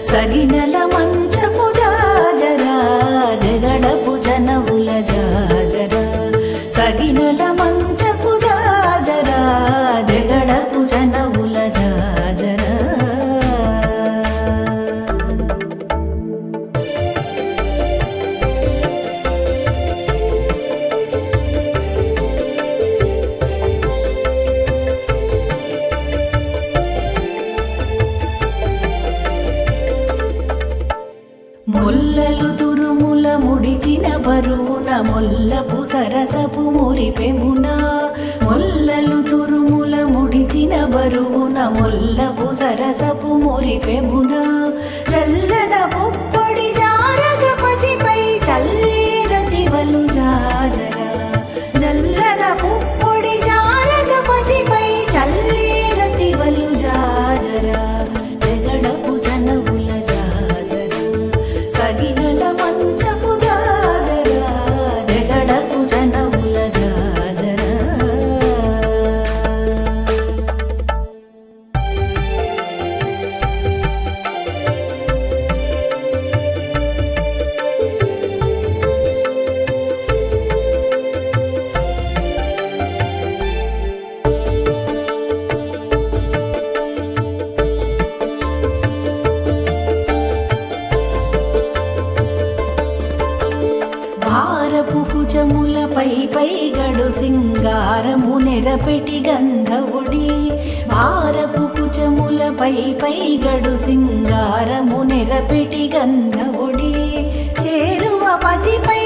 సగినల మంచపు జాజరా జగడపు జనవుల జాజరా సగినల మంచపు జాజరా జగడపు జనవుల జాజరా మొల్లలు తురుముల ముడిచిన బరువున మొల్లపు సరసపు మురిపెమున మొల్లలు తురుముల ముడిచిన బరువున మొల్లపు సరసపు మురిపెమున చల్లన పుప్పొడి జారగపతిపై చల్లేరతివలు జాజరా జల్లన పుప్పొడి జారగపతిపై చల్లేరతివలు జాజరా జగడపు జనవుల జాజరా సగినల మంచపు జాజరా జగడపు జనవుల జాజరా భారపు కుచములపై పై గడు సింగారము నెరపెటి గంధవుడి భారపు కుచములపై పై గడు సింగారము నెరపెటి గంధవుడి చేరువ పతిపై